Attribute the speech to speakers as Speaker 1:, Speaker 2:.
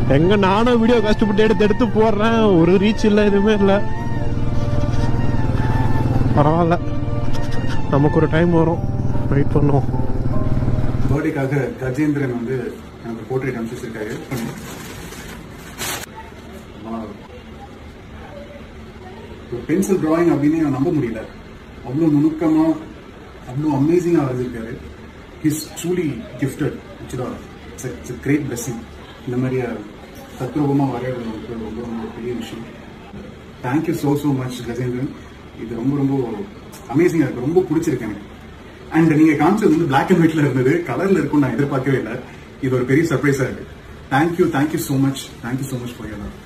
Speaker 1: எங்க நானும் வீடியோ கஷ்டப்பட்டு எடுத்து எடுத்து போடுறேன் ஒரு ரீச் இல்ல எதுவுமே இல்ல பரவாயில்ல நமக்கு ஒரு டைம் வரும் வெயிட் பண்ணுவோம்
Speaker 2: பர்த்டேக்காக கஜேந்திரன் வந்து எனக்கு போர்ட்ரேட் அனுப்பிச்சிருக்காரு பென்சில் டிராயிங் அப்படின்னு நம்ப முடியல அவ்வளோ நுணுக்கமா அவ்வளோ அமேசிங்கா வரைஞ்சிருக்காரு ஹிஸ் ட்ரூலி கிஃப்டட் ஆக்சுவலா இட்ஸ் கிரேட் பிளெஸிங் இந்த மாதிரி தத்ரூபமா வரைகிறது வந்து ரொம்ப ரொம்ப பெரிய விஷயம் thank you so so much Gajendran இது ரொம்ப ரொம்ப அமேசிங்கா இருக்கு ரொம்ப பிடிச்சிருக்கு எனக்கு அண்ட் நீங்க காமிச்சது வந்து பிளாக் அண்ட் ஒயிட்ல இருந்தது கலர்ல இருக்கும் நான் எதிர்பார்க்கவே இல்லை இது ஒரு பெரிய சர்ப்ரைஸா இருக்கு thank you thank you so much thank you so much for your